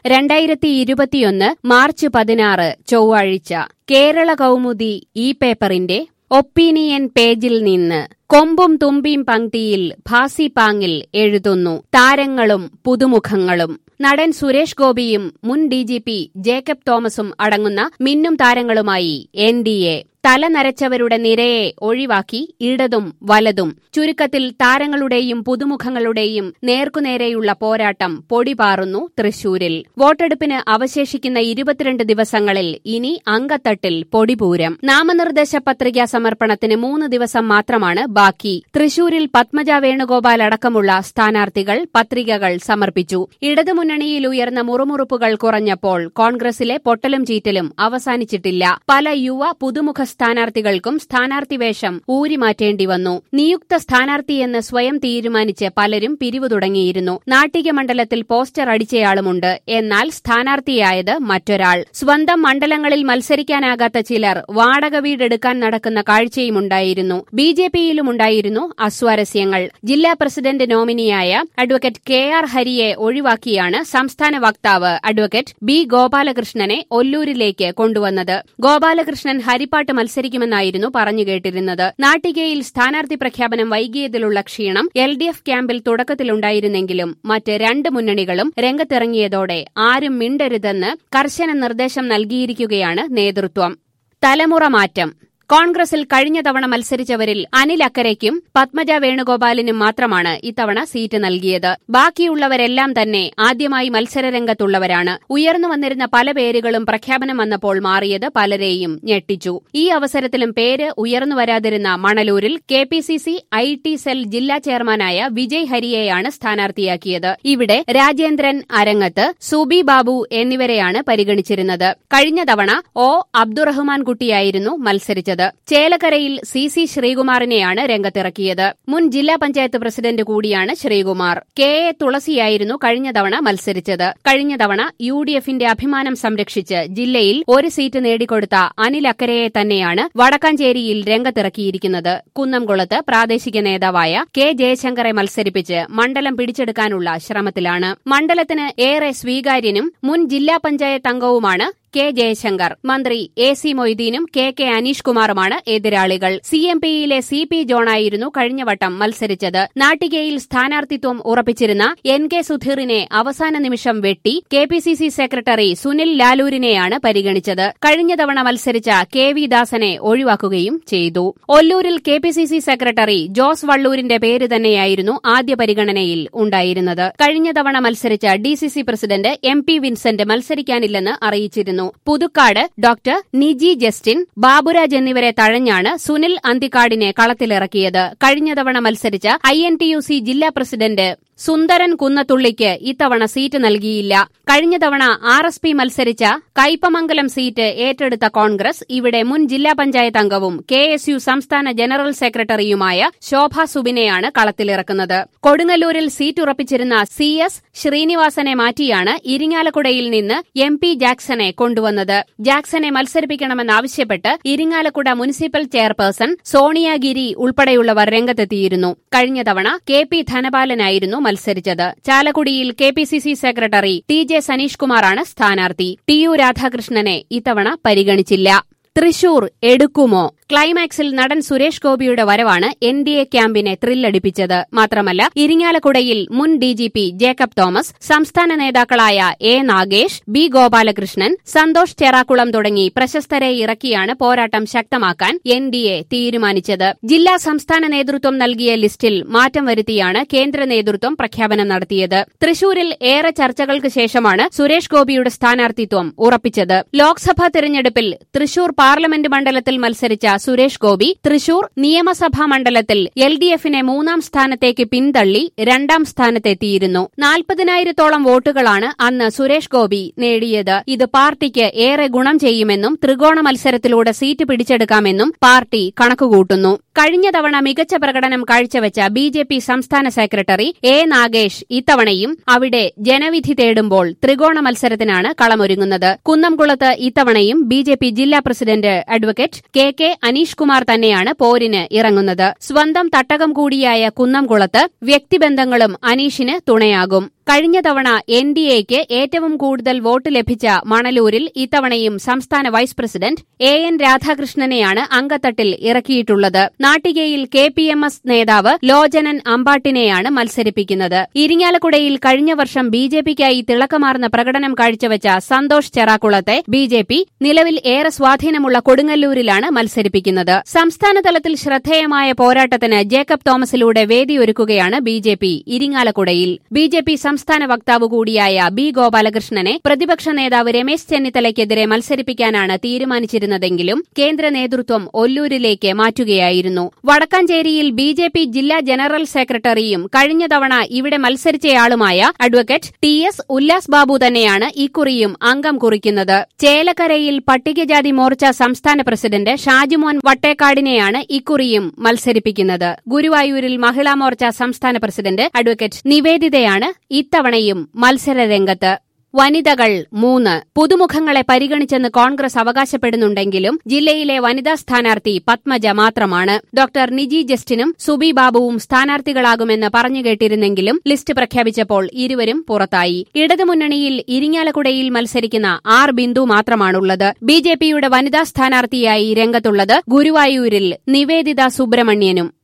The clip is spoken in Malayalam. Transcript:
രണ്ടായിരത്തി ഇരുപത്തിയൊന്ന് മാർച്ച് പതിനാറ് ചൊവ്വാഴ്ച കേരള കൗമുദി ഈ പേപ്പറിന്റെ ഒപ്പീനിയൻ പേജിൽ നിന്ന് കൊമ്പും തുമ്പിയും പങ്ക്തിയിൽ ഭാസി പാങ്ങിൽ എഴുതുന്നു താരങ്ങളും പുതുമുഖങ്ങളും നടൻ സുരേഷ് ഗോപിയും മുൻ ഡി ജി പി ജേക്കബ് തോമസും അടങ്ങുന്ന മിന്നും താരങ്ങളുമായി എൻ ഡി എ തല നരച്ചവരുടെ നിരയെ ഒഴിവാക്കി ഇടതും വലതും ചുരുക്കത്തിൽ താരങ്ങളുടെയും പുതുമുഖങ്ങളുടെയും നേർക്കുനേരെയുള്ള പോരാട്ടം പൊടിപാറുന്നു തൃശൂരിൽ വോട്ടെടുപ്പിന് അവശേഷിക്കുന്ന ഇരുപത്തിരണ്ട് ദിവസങ്ങളിൽ ഇനി അങ്കത്തട്ടിൽ പൊടിപൂരം നാമനിർദ്ദേശ പത്രികാ സമർപ്പണത്തിന് മൂന്ന് ദിവസം മാത്രമാണ് ബാക്കി തൃശൂരിൽ പത്മജ വേണുഗോപാൽ അടക്കമുള്ള സ്ഥാനാർത്ഥികൾ പത്രികകൾ സമർപ്പിച്ചു ഇടതുമുന്നണിയിൽ ഉയർന്ന മുറുമുറുപ്പുകൾ കുറഞ്ഞപ്പോൾ കോൺഗ്രസിലെ പൊട്ടലും ചീറ്റലും അവസാനിച്ചിട്ടില്ല പല യുവ പുതുമുഖ സ്ഥാനാർത്ഥികൾക്കും സ്ഥാനാർത്ഥി വേഷം ഊരിമാറ്റേണ്ടി വന്നു നിയുക്ത സ്ഥാനാർത്ഥിയെന്ന് സ്വയം തീരുമാനിച്ച് പലരും പിരിവു തുടങ്ങിയിരുന്നു നാട്ടിക മണ്ഡലത്തിൽ പോസ്റ്റർ അടിച്ചയാളുമുണ്ട് എന്നാൽ സ്ഥാനാർത്ഥിയായത് മറ്റൊരാൾ സ്വന്തം മണ്ഡലങ്ങളിൽ മത്സരിക്കാനാകാത്ത ചിലർ വാടക വീടെടുക്കാൻ നടക്കുന്ന കാഴ്ചയുമുണ്ടായിരുന്നു ബി ജെ പിയിലുമുണ്ടായിരുന്നു അസ്വാരസ്യങ്ങൾ ജില്ലാ പ്രസിഡന്റ് നോമിനിയായ അഡ്വക്കേറ്റ് കെ ആർ ഹരിയെ ഒഴിവാക്കിയാണ് സംസ്ഥാന വക്താവ് അഡ്വക്കേറ്റ് ബി ഗോപാലകൃഷ്ണനെ ഒല്ലൂരിലേക്ക് കൊണ്ടുവന്നത് ഗോപാലകൃഷ്ണൻ ഹരിപ്പാട്ട് മത്സരിക്കുമെന്നായിരുന്നു പറഞ്ഞു കേട്ടിരുന്നത് നാട്ടികയിൽ സ്ഥാനാർത്ഥി പ്രഖ്യാപനം വൈകിയതിലുള്ള ക്ഷീണം എൽ ഡി എഫ് ക്യാമ്പിൽ തുടക്കത്തിലുണ്ടായിരുന്നെങ്കിലും മറ്റ് രണ്ട് മുന്നണികളും രംഗത്തിറങ്ങിയതോടെ ആരും മിണ്ടരുതെന്ന് കർശന നിർദ്ദേശം നൽകിയിരിക്കുകയാണ് നേതൃത്വം തലമുറ മാറ്റം കോൺഗ്രസിൽ കഴിഞ്ഞ തവണ മത്സരിച്ചവരിൽ അനിൽ അക്കരയ്ക്കും പത്മജ വേണുഗോപാലിനും മാത്രമാണ് ഇത്തവണ സീറ്റ് നൽകിയത് ബാക്കിയുള്ളവരെല്ലാം തന്നെ ആദ്യമായി മത്സരരംഗത്തുള്ളവരാണ് ഉയർന്നു വന്നിരുന്ന പല പേരുകളും പ്രഖ്യാപനം വന്നപ്പോൾ മാറിയത് പലരെയും ഞെട്ടിച്ചു ഈ അവസരത്തിലും പേര് ഉയർന്നു വരാതിരുന്ന മണലൂരിൽ K P C C I T cell ജില്ലാ ചെയർമാനായ വിജയ് ഹരിയെയാണ് സ്ഥാനാർത്ഥിയാക്കിയത് ഇവിടെ രാജേന്ദ്രൻ അരങ്ങത്ത് സുബി ബാബു എന്നിവരെയാണ് പരിഗണിച്ചിരുന്നത് കഴിഞ്ഞ തവണ ഒ അബ്ദുറഹ്മാൻ കുട്ടിയായിരുന്നു മത്സരിച്ചത് ചേലക്കരയിൽ സി സി ശ്രീകുമാറിനെയാണ് രംഗത്തിറക്കിയത് മുൻ ജില്ലാ പഞ്ചായത്ത് പ്രസിഡന്റ് കൂടിയാണ് ശ്രീകുമാർ കെ എ തുളസിയായിരുന്നു കഴിഞ്ഞ തവണ മത്സരിച്ചത് കഴിഞ്ഞ തവണ യു ഡി എഫിന്റെ അഭിമാനം സംരക്ഷിച്ച് ജില്ലയിൽ ഒരു സീറ്റ് നേടിക്കൊടുത്ത അനിൽ അക്കരയെ തന്നെയാണ് വടക്കാഞ്ചേരിയിൽ രംഗത്തിറക്കിയിരിക്കുന്നത് കുന്നംകുളത്ത് പ്രാദേശിക നേതാവായ കെ ജയശങ്കറെ മത്സരിപ്പിച്ച് മണ്ഡലം പിടിച്ചെടുക്കാനുള്ള ശ്രമത്തിലാണ് മണ്ഡലത്തിന് ഏറെ സ്വീകാര്യനും മുൻ ജില്ലാ പഞ്ചായത്ത് അംഗവുമാണ് കെ ജയശങ്കർ മന്ത്രി എ സി മൊയ്തീനും കെ കെ അനീഷ് കുമാറുമാണ് എതിരാളികൾ സി എം പിയിലെ സി പി ജോണായിരുന്നു കഴിഞ്ഞ വട്ടം മത്സരിച്ചത് നാട്ടികയിൽ സ്ഥാനാർത്ഥിത്വം ഉറപ്പിച്ചിരുന്ന എൻ കെ സുധീറിനെ അവസാന നിമിഷം വെട്ടി K P C C secretary Sunil ലാലൂരിനെയാണ് പരിഗണിച്ചത് കഴിഞ്ഞ തവണ മത്സരിച്ച കെ വി ദാസനെ ഒഴിവാക്കുകയും ചെയ്തു ഒല്ലൂരിൽ K P C C secretary Jose വള്ളൂരിന്റെ പേര് തന്നെയായിരുന്നു ആദ്യ പരിഗണനയിൽ ഉണ്ടായിരുന്നത് കഴിഞ്ഞ തവണ മത്സരിച്ച D C C president M P Vincent മത്സരിക്കാനില്ലെന്ന് അറിയിച്ചിരുന്നു പുതുക്കാട് ഡോക്ടർ നിജി ജസ്റ്റിൻ ബാബുരാജ് എന്നിവരെ തഴഞ്ഞാണ് സുനിൽ അന്തിക്കാടിനെ കളത്തിലിറക്കിയത് കഴിഞ്ഞ തവണ മത്സരിച്ച I N T U C ജില്ലാ പ്രസിഡന്റ് സുന്ദരൻ കുന്നത്തുള്ളിക്ക് ഇത്തവണ സീറ്റ് നൽകിയില്ല കഴിഞ്ഞ തവണ ആർ എസ് പി മത്സരിച്ച കയ്പമംഗലം സീറ്റ് ഏറ്റെടുത്ത കോൺഗ്രസ് ഇവിടെ മുൻ ജില്ലാ പഞ്ചായത്ത് അംഗവും കെ എസ് യു സംസ്ഥാന ജനറൽ സെക്രട്ടറിയുമായ ശോഭ സുബിനെയാണ് കളത്തിലിറക്കുന്നത് കൊടുങ്ങല്ലൂരിൽ സീറ്റ് ഉറപ്പിച്ചിരുന്ന സി എസ് ശ്രീനിവാസനെ മാറ്റിയാണ് ഇരിങ്ങാലക്കുടയിൽ നിന്ന് എം പി ജാക്സനെ കൊണ്ടുവന്നത് ജാക്സനെ മത്സരിപ്പിക്കണമെന്നാവശ്യപ്പെട്ട് ഇരിങ്ങാലക്കുട മുനിസിപ്പൽ ചെയർപേഴ്സൺ സോണിയാഗിരി ഉൾപ്പെടെയുള്ളവർ രംഗത്തെത്തിയിരുന്നു കഴിഞ്ഞ തവണ കെ പി ധനപാലനായിരുന്നു മത്സരിച്ചത് ചാലക്കുടിയിൽ K P C C secretary T J Saneesh കുമാറാണ് സ്ഥാനാർത്ഥി ടി യു രാധാകൃഷ്ണനെ ഇത്തവണ പരിഗണിച്ചില്ല തൃശൂർ എടുക്കുമോ ക്ലൈമാക്സിൽ നടൻ സുരേഷ് ഗോപിയുടെ വരവാണ് എൻ ഡി എ ക്യാമ്പിനെ ത്രില്ലടിപ്പിച്ചത് മാത്രമല്ല ഇരിങ്ങാലക്കുടയിൽ മുൻ D G P Jacob Thomas സംസ്ഥാന നേതാക്കളായ എ നാഗേഷ് ബി ഗോപാലകൃഷ്ണൻ സന്തോഷ് ചെറാക്കുളം തുടങ്ങി പ്രശസ്തരെ ഇറക്കിയാണ് പോരാട്ടം ശക്തമാക്കാൻ എൻ ഡി എ തീരുമാനിച്ചത് ജില്ലാ സംസ്ഥാന നേതൃത്വം നൽകിയ ലിസ്റ്റിൽ മാറ്റം വരുത്തിയാണ് കേന്ദ്ര നേതൃത്വം പ്രഖ്യാപനം നടത്തിയത് തൃശൂരിൽ ഏറെ ചർച്ചകൾക്ക് ശേഷമാണ് സുരേഷ് ഗോപിയുടെ സ്ഥാനാർത്ഥിത്വം ഉറപ്പിച്ചത് ലോക്സഭാ തെരഞ്ഞെടുപ്പിൽ തൃശൂർ പാർലമെന്റ് മണ്ഡലത്തിൽ മത്സരിച്ച സുരേഷ് ഗോപി തൃശൂർ നിയമസഭാ മണ്ഡലത്തിൽ എൽ ഡി എഫിനെ മൂന്നാം സ്ഥാനത്തേക്ക് പിന്തള്ളി രണ്ടാം സ്ഥാനത്തെത്തിയിരുന്നു നാൽപ്പതിനായിരത്തോളം വോട്ടുകളാണ് അന്ന് സുരേഷ് ഗോപി നേടിയത് ഇത് പാർട്ടിക്ക് ഏറെ ഗുണം ചെയ്യുമെന്നും ത്രികോണ മത്സരത്തിലൂടെ സീറ്റ് പിടിച്ചെടുക്കാമെന്നും പാർട്ടി കണക്കുകൂട്ടുന്നു കഴിഞ്ഞ തവണ മികച്ച പ്രകടനം കാഴ്ചവെച്ച ബി ജെ പി സംസ്ഥാന സെക്രട്ടറി എ നാഗേഷ് ഇത്തവണയും അവിടെ ജനവിധി തേടുമ്പോൾ ത്രികോണ മത്സരത്തിനാണ് കളമൊരുങ്ങുന്നത് കുന്നംകുളത്ത് ഇത്തവണയും ബി ജെ പി ജില്ലാ president advocate K K Aneesh Kumar തന്നെയാണ് പോരിന് ഇറങ്ങുന്നത് സ്വന്തം തട്ടകം കൂടിയായ കുന്നംകുളത്ത് വ്യക്തിബന്ധങ്ങളും അനീഷിന് തുണയാകും കഴിഞ്ഞ തവണ എൻ ഡി എക്ക് ഏറ്റവും കൂടുതൽ വോട്ട് ലഭിച്ച മണലൂരിൽ ഇത്തവണയും സംസ്ഥാന വൈസ് പ്രസിഡന്റ് എ എൻ രാധാകൃഷ്ണനെയാണ് അങ്കത്തട്ടിൽ ഇറക്കിയിട്ടുള്ളത് നാട്ടികയിൽ കെ പി എം എസ് നേതാവ് ലോചനൻ അമ്പാട്ടിനെയാണ് മത്സരിപ്പിക്കുന്നത് ഇരിങ്ങാലക്കുടയിൽ കഴിഞ്ഞ വർഷം ബി ജെ പിക്കായി തിളക്കമാർന്ന പ്രകടനം കാഴ്ചവെച്ച സന്തോഷ് ചെറാക്കുളത്തെ ബി ജെ പി നിലവിൽ ഏറെ സ്വാധീനമുള്ള കൊടുങ്ങല്ലൂരിലാണ് മത്സരിപ്പിക്കുന്നത് സംസ്ഥാനതലത്തിൽ ശ്രദ്ധേയമായ പോരാട്ടത്തിന് ജേക്കബ് തോമസിലൂടെ വേദിയൊരുക്കുകയാണ് ബി ജെ പി ഇരിങ്ങാലക്കുടയിൽ ബി ജെ പി സംസ്ഥാന വക്താവ് കൂടിയായ ബി ഗോപാലകൃഷ്ണനെ പ്രതിപക്ഷ നേതാവ് രമേശ് ചെന്നിത്തലയ്ക്കെതിരെ മത്സരിപ്പിക്കാനാണ് തീരുമാനിച്ചിരുന്നതെങ്കിലും കേന്ദ്ര നേതൃത്വം ഒല്ലൂരിലേക്ക് മാറ്റുകയായിരുന്നു വടക്കാഞ്ചേരിയിൽ ബി ജെ പി ജില്ലാ ജനറൽ സെക്രട്ടറിയും കഴിഞ്ഞ തവണ ഇവിടെ മത്സരിച്ചയാളുമായ advocate T S Ullas Babu തന്നെയാണ് ഇക്കുറിയും അംഗം കുറിക്കുന്നത് ചേലക്കരയിൽ പട്ടികജാതി മോർച്ച സംസ്ഥാന പ്രസിഡന്റ് ഷാജിമോൻ വട്ടേക്കാടിനെയാണ് ഇക്കുറിയും മത്സരിപ്പിക്കുന്നത് ഗുരുവായൂരിൽ മഹിളാ മോർച്ച സംസ്ഥാന പ്രസിഡന്റ് അഡ്വക്കേറ്റ് നിവേദിതയാണ് ഇത്തവണയും മത്സരരംഗത്ത് വനിതകൾ മൂന്ന് പുതുമുഖങ്ങളെ പരിഗണിച്ചെന്ന് കോൺഗ്രസ് അവകാശപ്പെടുന്നുണ്ടെങ്കിലും ജില്ലയിലെ വനിതാ സ്ഥാനാർത്ഥി പത്മജ മാത്രമാണ് ഡോക്ടർ നിജി ജസ്റ്റിനും സുബി ബാബുവും സ്ഥാനാർത്ഥികളാകുമെന്ന് പറഞ്ഞുകേട്ടിരുന്നെങ്കിലും ലിസ്റ്റ് പ്രഖ്യാപിച്ചപ്പോൾ ഇരുവരും പുറത്തായി ഇടതുമുന്നണിയിൽ ഇരിങ്ങാലക്കുടയിൽ മത്സരിക്കുന്ന ആർ ബിന്ദു മാത്രമാണുള്ളത് ബി ജെ പിയുടെ വനിതാ സ്ഥാനാർത്ഥിയായി രംഗത്തുള്ളത് ഗുരുവായൂരിൽ നിവേദിത സുബ്രഹ്മണ്യനും